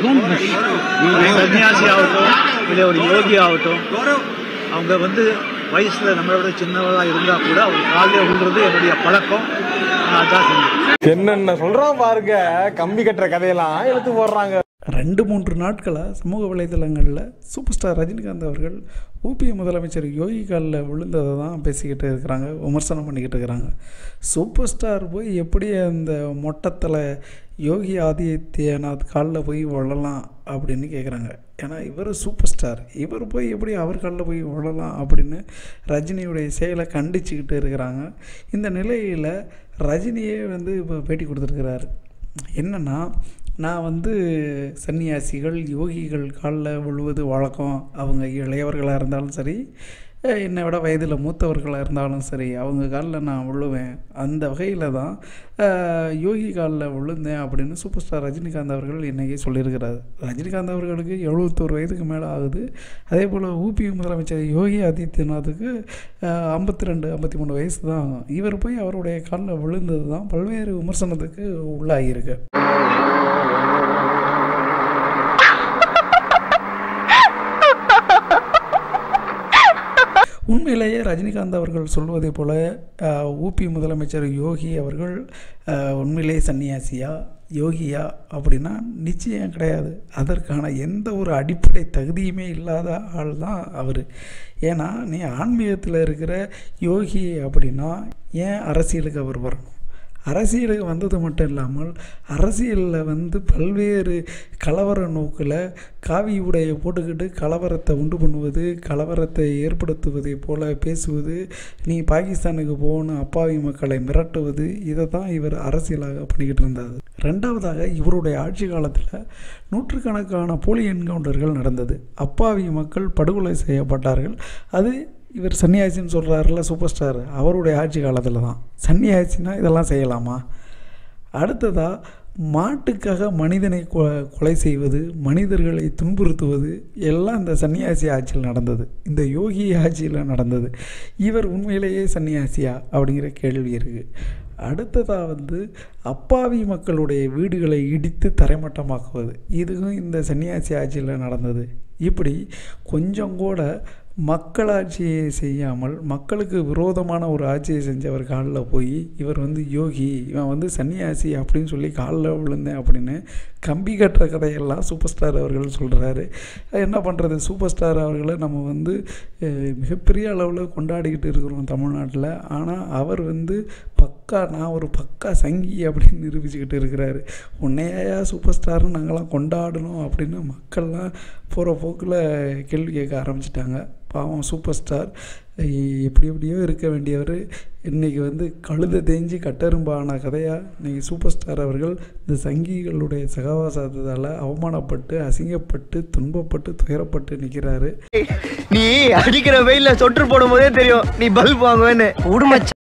ஒரு சன்னியாசி ஆகட்டும் இல்லை ஒரு யோகி ஆகட்டும் அவங்க வந்து வயசுல நம்மளை விட சின்னவர்களா இருந்தா கூட அவர் காலையில் விழுறது என்னுடைய பழக்கம் நான் அதான் சொன்னேன் என்னென்ன சொல்றான் பாருங்க கம்பி கட்டுற கதையெல்லாம் இழுத்து போடுறாங்க ரெண்டு மூன்று நாட்களாக சமூக வலைதளங்களில் சூப்பர் ஸ்டார் ரஜினிகாந்த் அவர்கள் ஊபி முதலமைச்சர் யோகி காலில் விழுந்ததை தான் பேசிக்கிட்டு இருக்கிறாங்க விமர்சனம் பண்ணிக்கிட்டு இருக்கிறாங்க சூப்பர் ஸ்டார் போய் எப்படி அந்த மொட்டத்தில் யோகி ஆதித்யநாத் காலில் போய் விழலாம் அப்படின்னு கேட்குறாங்க ஏன்னா இவர் சூப்பர் ஸ்டார் இவர் போய் எப்படி அவர் காலில் போய் விழலாம் அப்படின்னு ரஜினியுடைய செயலை கண்டிச்சுக்கிட்டு இருக்கிறாங்க இந்த நிலையில் ரஜினியே வந்து இப்போ பேட்டி கொடுத்துருக்கிறாரு என்னென்னா நான் வந்து சன்னியாசிகள் யோகிகள் காலில் விழுவது வழக்கம் அவங்க இளையவர்களாக இருந்தாலும் சரி அஹ் என்னை விட வயதில் மூத்தவர்களாக இருந்தாலும் சரி அவங்க காலில் நான் விழுவேன் அந்த வகையில் தான் அஹ், யோகி காலில் விழுந்தேன் அப்படின்னு சூப்பர் ஸ்டார் ரஜினிகாந்த் அவர்கள் இன்றைக்கி சொல்லியிருக்கிறார் ரஜினிகாந்த் அவர்களுக்கு எழுபத்தோரு வயதுக்கு மேலே ஆகுது அதே போல் ஊபி முதலமைச்சர் யோகி ஆதித்யநாத்துக்கு ஐம்பத்தி ரெண்டு ஐம்பத்தி மூணு வயசு தான் ஆகும் இவர் போய் அவருடைய காலில் விழுந்தது தான் பல்வேறு விமர்சனத்துக்கு உள்ளாகியிருக்கு உண்மையிலேயே ரஜினிகாந்த் அவர்கள் சொல்வதை போல அஹ், ஊபி முதலமைச்சர் யோகி அவர்கள் அஹ், உண்மையிலேயே சன்னியாசியா யோகியா அப்படின்னா நிச்சயம் கிடையாது அதற்கான எந்த ஒரு அடிப்படை தகுதியுமே இல்லாத ஆள் தான் அவர் ஏன்னா நீ ஆன்மீகத்தில் இருக்கிற யோகி அப்படின்னா ஏன் அரசியலுக்கு அவர் வரணும் அரசியலுக்கு வந்தது மட்டும் இல்லாமல் அரசியலில் வந்து பல்வேறு கலவர நோக்கில் காவி உடையை போட்டுக்கிட்டு கலவரத்தை உண்டு பண்ணுவது கலவரத்தை ஏற்படுத்துவதை போல பேசுவது நீ பாகிஸ்தானுக்கு போகணும் அப்பாவி மக்களை மிரட்டுவது இதை தான் இவர் அரசியலாக பண்ணிக்கிட்டு இருந்தார் ரெண்டாவதாக இவருடைய ஆட்சி காலத்தில் நூற்றுக்கணக்கான போலி என்கவுண்டர்கள் நடந்தது அப்பாவி மக்கள் படுகொலை செய்யப்பட்டார்கள் அது இவர் சன்னியாசின்னு சொல்கிறாருல சூப்பர் ஸ்டார் அவருடைய ஆட்சி காலத்தில் தான் சன்னியாசினா இதெல்லாம் செய்யலாமா அடுத்ததாக மாட்டுக்காக மனிதனை கொ கொலை செய்வது மனிதர்களை துன்புறுத்துவது எல்லாம் இந்த சன்னியாசி ஆட்சியில் நடந்தது இந்த யோகி ஆட்சியில் நடந்தது இவர் உண்மையிலேயே சன்னியாசியா அப்படிங்கிற கேள்வி இருக்குது அடுத்ததாக வந்து அப்பாவி மக்களுடைய வீடுகளை இடித்து தரைமட்டமாக்குவது இதுவும் இந்த சன்னியாசி ஆட்சியில் நடந்தது இப்படி கொஞ்சம் கூட மக்களாட்சியை செய்யாமல் மக்களுக்கு விரோதமான ஒரு ஆட்சியை செஞ்சவர் காலில் போய் இவர் வந்து யோகி இவன் வந்து சன்னியாசி அப்படின்னு சொல்லி காலில் விழுந்தேன் அப்படின்னு கம்பி கட்டுற கதையெல்லாம் சூப்பர் ஸ்டார் அவர்கள் சொல்கிறாரு என்ன பண்ணுறது சூப்பர் ஸ்டார் அவர்களை நம்ம வந்து அஹ், மிகப்பெரிய அளவில் கொண்டாடிக்கிட்டு இருக்கிறோம் தமிழ்நாட்டில் ஆனால் அவர் வந்து பக்கா நான் ஒரு பக்கா சங்கி அப்படின்னு நிரூபிச்சுக்கிட்டு இருக்கிறாரு உன்னையா சூப்பர் ஸ்டார்னு நாங்களாம் கொண்டாடணும் அப்படின்னு மக்கள்லாம் போகிற போக்கில் கேள்வி கேட்க ஆரம்பிச்சிட்டாங்க பாவம் சூப்பர் ஸ்டார் எப்படி எப்படியோ இருக்க வேண்டியவர் இன்றைக்கி வந்து கழுதை தேஞ்சு கட்டெரும்பான கதையாக இன்றைக்கி சூப்பர் ஸ்டார் அவர்கள் இந்த சங்கிகளுடைய சகவாசத்தால் அவமானப்பட்டு அசிங்கப்பட்டு துன்பப்பட்டு துயரப்பட்டு நிற்கிறாரு நீ அடிக்கிற வெயில்ல சொட்டு போடும் போதே தெரியும் நீ பல்ப் வாங்குவேன்னு